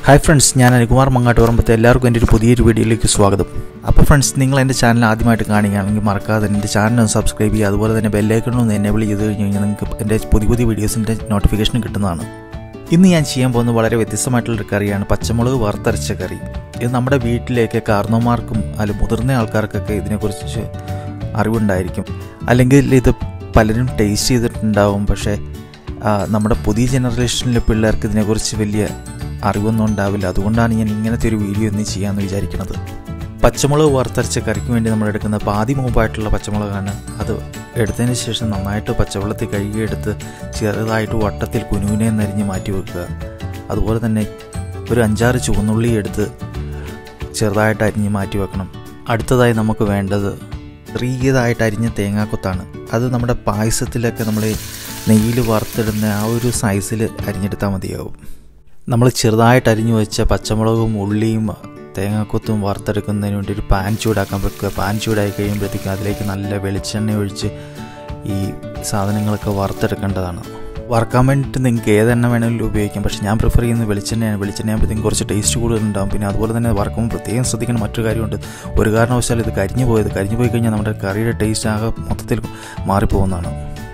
hi friends ഞാൻ അനികുമാർ മങ്ങാട്ട് ഓർമ്മത്തെ എല്ലാവർക്കും എൻ്റെ ഒരു പുതിയൊരു വീഡിയോയിലേക്ക് സ്വാഗതം അപ്പോൾ ഫ്രണ്ട്സ് നിങ്ങൾ എൻ്റെ ചാനൽ ആദ്യമായിട്ട് കാണുകയാണെങ്കിൽ മറക്കാതെ എൻ്റെ ചാനൽ ഒന്ന് സബ്സ്ക്രൈബ് ചെയ്യുക അതുപോലെ തന്നെ ബെല്ലൈക്കൺ ഒന്ന് എനേബിൾ ചെയ്ത് കഴിഞ്ഞ് കഴിഞ്ഞാൽ നിങ്ങൾക്ക് എൻ്റെ പുതിയ പുതിയ വീഡിയോസിൻ്റെ നോട്ടിഫിക്കേഷൻ കിട്ടുന്നതാണ് ഇന്ന് ഞാൻ ചെയ്യാൻ പോകുന്ന വളരെ വ്യത്യസ്തമായിട്ടുള്ളൊരു കറിയാണ് പച്ചമുളക് വറുത്തരച്ച കറി ഇത് നമ്മുടെ വീട്ടിലേക്ക് കാർന്നോമാർക്കും അല്ല മുതിർന്ന ആൾക്കാർക്കൊക്കെ ഇതിനെക്കുറിച്ച് അറിവുണ്ടായിരിക്കും അല്ലെങ്കിൽ ഇത് പലരും ടേസ്റ്റ് ചെയ്തിട്ടുണ്ടാവും പക്ഷേ ആ, നമ്മുടെ പുതിയ ജനറേഷനിലെ പിള്ളേർക്ക് ഇതിനെക്കുറിച്ച് വലിയ അറിവൊന്നും ഉണ്ടാവില്ല അതുകൊണ്ടാണ് ഞാൻ ഇങ്ങനത്തെ ഒരു വീഡിയോ ഇന്ന് ചെയ്യാമെന്ന് വിചാരിക്കുന്നത് പച്ചമുളക് വറുത്തരച്ച കറിക്ക് വേണ്ടി നമ്മൾ എടുക്കുന്ന പാതി മൂപ്പായിട്ടുള്ള പച്ചമുളകാണ് അത് എടുത്തതിന് ശേഷം നന്നായിട്ട് പച്ചവെള്ളത്തിൽ കഴുകിയെടുത്ത് ചെറുതായിട്ട് വട്ടത്തിൽ കുനുകുനെ നരിഞ്ഞ് മാറ്റി വെക്കുക അതുപോലെ തന്നെ ഒരു അഞ്ചാറ് ചുവന്നുള്ളി എടുത്ത് ചെറുതായിട്ട് അരിഞ്ഞ് മാറ്റി വെക്കണം അടുത്തതായി നമുക്ക് വേണ്ടത് ചെറിയതായിട്ട് അരിഞ്ഞ തേങ്ങാക്കൊത്താണ് അത് നമ്മുടെ പായസത്തിലൊക്കെ നമ്മൾ നെയ്യിൽ വറുത്തിടുന്ന ആ ഒരു സൈസിൽ അരിഞ്ഞെടുത്താൽ മതിയാവും നമ്മൾ ചെറുതായിട്ട് അരിഞ്ഞു വെച്ച പച്ചമുളകും ഉള്ളിയും തേങ്ങാക്കൊത്തും വറുത്തെടുക്കുന്നതിന് വേണ്ടി ഒരു പാൻ ചൂടാക്കാൻ വെക്കുക പാൻ ചൂടായി കഴിയുമ്പോഴത്തേക്കും അതിലേക്ക് നല്ല വെളിച്ചെണ്ണ ഒഴിച്ച് ഈ സാധനങ്ങളൊക്കെ വറുത്തെടുക്കേണ്ടതാണ് വറുക്കാൻ വേണ്ടിയിട്ട് നിങ്ങൾക്ക് ഏതെണ്ണ വേണമെങ്കിലും ഉപയോഗിക്കാം പക്ഷേ ഞാൻ പ്രിഫർ ചെയ്യുന്നത് വെളിച്ചെണ്ണയാണ് വെളിച്ചെണ്ണ ആകുമ്പോഴത്തേക്കും കുറച്ച് ടേസ്റ്റ് കൂടുതലുണ്ടാകും പിന്നെ അതുപോലെ തന്നെ വറക്കുമ്പോൾ പ്രത്യേകം ശ്രദ്ധിക്കുന്ന മറ്റൊരു കാര്യമുണ്ട് ഒരു കാരണവശാലും ഇത് കരിഞ്ഞു പോയത് കരിഞ്ഞു പോയി കഴിഞ്ഞാൽ നമ്മുടെ കറിയുടെ ടേസ്റ്റ് ആകെ മൊത്തത്തിൽ മാറിപ്പോകുന്നതാണ്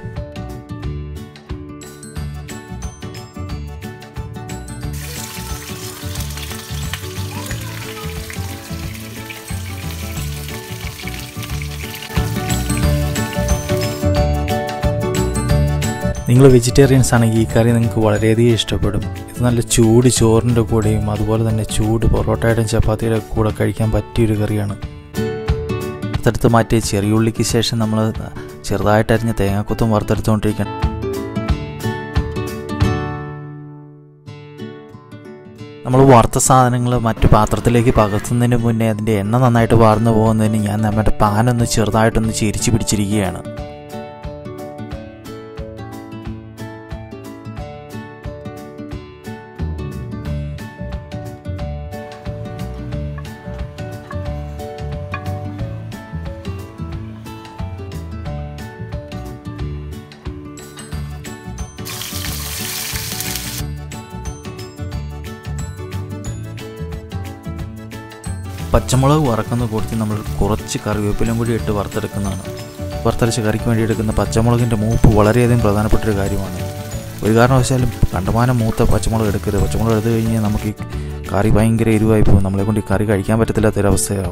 നിങ്ങൾ വെജിറ്റേറിയൻസ് ആണെങ്കിൽ ഈ കറി നിങ്ങൾക്ക് വളരെയധികം ഇഷ്ടപ്പെടും ഇത് നല്ല ചൂട് ചോറിൻ്റെ കൂടെയും അതുപോലെ തന്നെ ചൂട് പൊറോട്ടയുടെയും ചപ്പാത്തിയുടെ കൂടെ കഴിക്കാൻ പറ്റിയൊരു കറിയാണ് വറുത്തെടുത്ത് മാറ്റിയ ചെറിയുള്ളിക്ക് ശേഷം നമ്മൾ ചെറുതായിട്ട് അരിഞ്ഞ തേങ്ങാക്കൊത്തും വറുത്തെടുത്തുകൊണ്ടിരിക്കണം നമ്മൾ വറുത്ത സാധനങ്ങൾ മറ്റു പാത്രത്തിലേക്ക് പകർത്തുന്നതിന് മുന്നേ അതിൻ്റെ എണ്ണ നന്നായിട്ട് വാർന്നു പോകുന്നതിന് ഞാൻ നമ്മുടെ പാനൊന്ന് ചെറുതായിട്ടൊന്ന് ചിരിച്ചു പിടിച്ചിരിക്കുകയാണ് പച്ചമുളക് വറക്കുന്ന കൂട്ടത്തിൽ നമ്മൾ കുറച്ച് കറിവേപ്പിലും കൂടി ഇട്ട് വറുത്തെടുക്കുന്നതാണ് വറുത്തരച്ച കറിക്ക് വേണ്ടി എടുക്കുന്ന പച്ചമുളകിൻ്റെ മൂപ്പ് വളരെയധികം പ്രധാനപ്പെട്ട ഒരു കാര്യമാണ് ഒരു കാരണവശാലും കണ്ടമാനം മൂത്ത പച്ചമുളക് എടുക്കരുത് പച്ചമുളക് എടുത്തു കഴിഞ്ഞാൽ നമുക്ക് ഈ കറി ഭയങ്കര എരിവായി പോകും നമ്മളെ കൊണ്ട് ഈ കറി കഴിക്കാൻ പറ്റത്തില്ലാത്തൊരവസ്ഥയാവും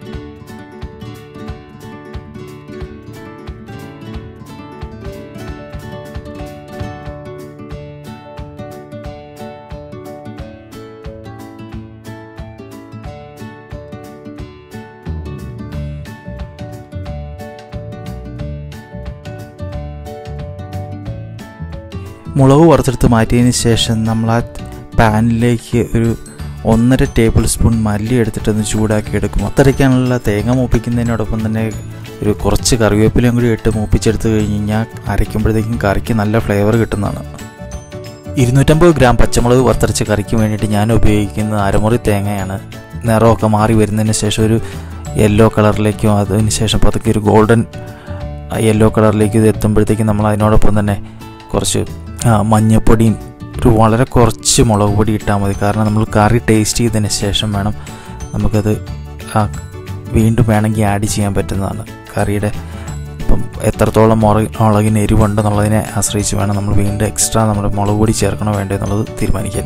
മുളക് വറുത്തെടുത്ത് മാറ്റിയതിന് ശേഷം നമ്മൾ ആ പാനിലേക്ക് ഒരു ഒന്നര ടേബിൾ സ്പൂൺ മല്ലി എടുത്തിട്ടൊന്ന് ചൂടാക്കി എടുക്കും അത്രയ്ക്കാനുള്ള തേങ്ങ മൂപ്പിക്കുന്നതിനോടൊപ്പം തന്നെ ഒരു കുറച്ച് കറിവേപ്പിലയും കൂടി ഇട്ട് മൂപ്പിച്ചെടുത്ത് കഴിഞ്ഞ് കഴിഞ്ഞാൽ അരയ്ക്കുമ്പോഴത്തേക്കും കറിക്ക് നല്ല ഫ്ലേവർ കിട്ടുന്നതാണ് ഇരുന്നൂറ്റമ്പത് ഗ്രാം പച്ചമുളക് വറുത്തരച്ച കറിക്ക് വേണ്ടിയിട്ട് ഞാൻ ഉപയോഗിക്കുന്നത് അരമുറി തേങ്ങയാണ് നിറമൊക്കെ മാറി വരുന്നതിന് ശേഷം ഒരു യെല്ലോ കളറിലേക്കും അതിന് ശേഷം പതുക്കെ ഒരു ഗോൾഡൻ യെല്ലോ കളറിലേക്ക് ഇത് എത്തുമ്പോഴത്തേക്കും നമ്മൾ അതിനോടൊപ്പം തന്നെ കുറച്ച് ആ, മഞ്ഞൾപ്പൊടിയും ഒരു വളരെ കുറച്ച് മുളക് പൊടി ഇട്ടാൽ മതി കാരണം നമ്മൾ കറി ടേസ്റ്റ് ചെയ്തതിന് ശേഷം വേണം നമുക്കത് ആ, വീണ്ടും വേണമെങ്കിൽ ആഡ് ചെയ്യാൻ പറ്റുന്നതാണ് കറിയുടെ ഇപ്പം എത്രത്തോളം മുളക് മുളകിന് എരിവുണ്ടെന്നുള്ളതിനെ ആശ്രയിച്ച് വേണം നമ്മൾ വീണ്ടും എക്സ്ട്രാ നമ്മൾ മുളക് പൊടി ചേർക്കണോ വേണ്ടോ എന്നുള്ളത് തീരുമാനിക്കാൻ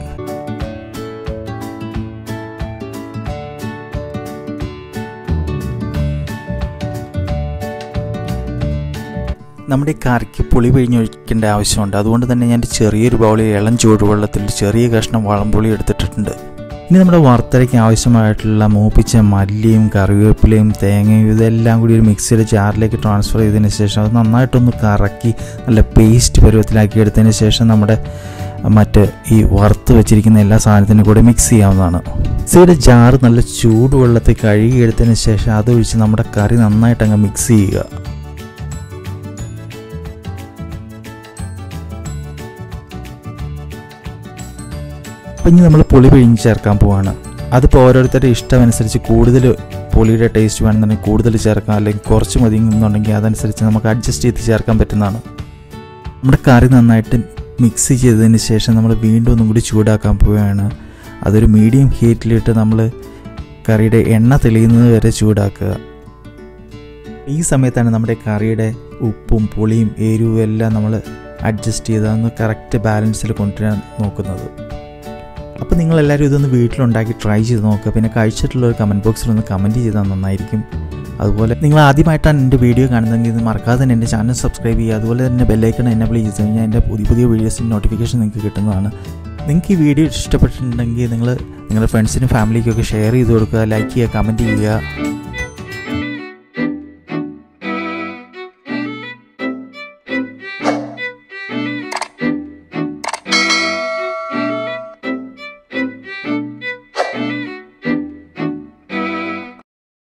നമ്മുടെ ഈ കറിക്ക് പുളി പിഴിഞ്ഞൊഴിക്കേണ്ട ആവശ്യമുണ്ട് അതുകൊണ്ട് തന്നെ ഞാൻ ഒരു ചെറിയൊരു ബൗളിൽ ഇളം ചൂടുവെള്ളത്തിൽ ഒരു ചെറിയ കഷ്ണം വളംപുളി എടുത്തിട്ടുണ്ട് ഇനി നമ്മുടെ വറുത്തരയ്ക്ക് ആവശ്യമായിട്ടുള്ള മൂപ്പിച്ച മല്ലിയും കറിവേപ്പിലയും തേങ്ങയും ഇതെല്ലാം കൂടി ഒരു മിക്സിയുടെ ജാറിലേക്ക് ട്രാൻസ്ഫർ ചെയ്തതിന് ശേഷം അത് നന്നായിട്ടൊന്ന് കറക്കി നല്ല പേസ്റ്റ് പരുവത്തിലാക്കി എടുത്തതിന് ശേഷം നമ്മുടെ മറ്റ് ഈ വറുത്ത് വെച്ചിരിക്കുന്ന എല്ലാ സാധനത്തിനും കൂടെ മിക്സ് ചെയ്യാവുന്നതാണ് മിക്സിയുടെ ജാറ് നല്ല ചൂടുവെള്ളത്തിൽ കഴുകി എടുത്തതിന് ശേഷം അതൊഴിച്ച് നമ്മുടെ കറി നന്നായിട്ട് അങ്ങ് മിക്സ് ചെയ്യുക അപ്പം ഇനി നമ്മൾ പുളി പിഴിഞ്ഞ് ചേർക്കാൻ പോവാണ് അതിപ്പോൾ ഓരോരുത്തരുടെ ഇഷ്ടമനുസരിച്ച് കൂടുതൽ പുളിയുടെ ടേസ്റ്റ് വേണമെന്നുണ്ടെങ്കിൽ കൂടുതൽ ചേർക്കാം അല്ലെങ്കിൽ കുറച്ച് മതി എന്നുണ്ടെങ്കിൽ അതനുസരിച്ച് നമുക്ക് അഡ്ജസ്റ്റ് ചെയ്ത് ചേർക്കാൻ പറ്റുന്നതാണ് നമ്മുടെ കറി നന്നായിട്ട് മിക്സ് ചെയ്തതിന് ശേഷം നമ്മൾ വീണ്ടും ഒന്നും കൂടി ചൂടാക്കാൻ പോവുകയാണ് അതൊരു മീഡിയം ഹീറ്റിലിട്ട് നമ്മൾ കറിയുടെ എണ്ണ തെളിയുന്നത് വരെ ചൂടാക്കുക ഈ സമയത്താണ് നമ്മുടെ കറിയുടെ ഉപ്പും പുളിയും എരിവും എല്ലാം നമ്മൾ അഡ്ജസ്റ്റ് ചെയ്ത് അതൊന്ന് കറക്റ്റ് ബാലൻസിൽ കൊണ്ടുവരാൻ നോക്കുന്നത് അപ്പോൾ നിങ്ങളെല്ലാവരും ഇതൊന്ന് വീട്ടിലുണ്ടാക്കി ട്രൈ ചെയ്ത് നോക്കുക പിന്നെ കഴിച്ചിട്ടുള്ള ഒരു കമൻറ്റ് ബോക്സിൽ ഒന്ന് കമൻറ്റ് ചെയ്താൽ നന്നായിരിക്കും അതുപോലെ നിങ്ങൾ ആദ്യമായിട്ടാണ് എൻ്റെ വീഡിയോ കാണുന്നതെങ്കിൽ ഇത് മറക്കാതെ തന്നെ എൻ്റെ ചാനൽ സബ്സ്ക്രൈബ് ചെയ്യുക അതുപോലെ തന്നെ ബെല്ലൈക്കൺ എനേബിൾ ചെയ്ത് കഴിഞ്ഞാൽ എൻ്റെ പുതിയ പുതിയ വീഡിയോസിൻ്റെ നോട്ടിഫിക്കേഷൻ നിങ്ങൾക്ക് കിട്ടുന്നതാണ് നിങ്ങൾക്ക് ഈ വീഡിയോ ഇഷ്ടപ്പെട്ടിട്ടുണ്ടെങ്കിൽ നിങ്ങൾ നിങ്ങളുടെ ഫ്രണ്ട്സിനും ഫാമിലിക്കൊക്കെ ഷെയർ ചെയ്ത് കൊടുക്കുക ലൈക്ക് ചെയ്യുക കമൻറ്റ് ചെയ്യുക